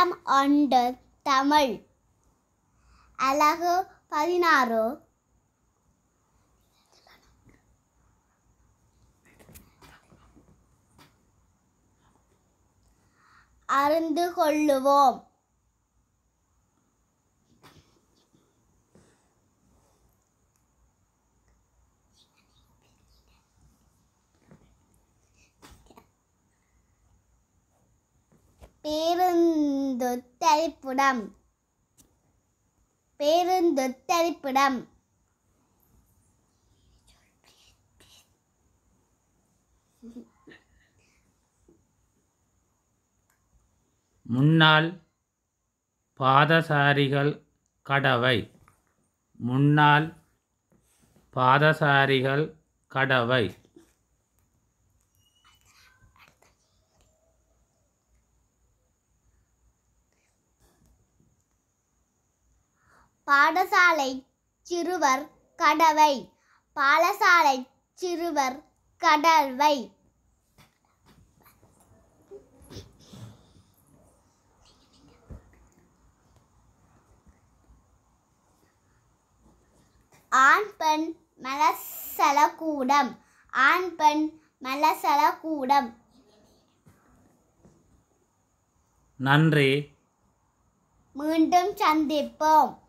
ஐந்தாம் ஆண்டு தமிழ் அழகு பதினாறு அறிந்து கொள்ளுவோம் பேருந்து திரைப்படம் பேருந்து திரைப்படம் முன்னாள் பாதசாரிகள் கடவை முன்னாள் பாதசாரிகள் கடவை பாடசாலை சிறுவர் கடவை பாடசாலை சிறுவர் கடவை ஆண் பெண் மலசலக்கூடம் ஆண் பெண் மலசலக்கூடம் நன்றி மீண்டும் சந்திப்போம்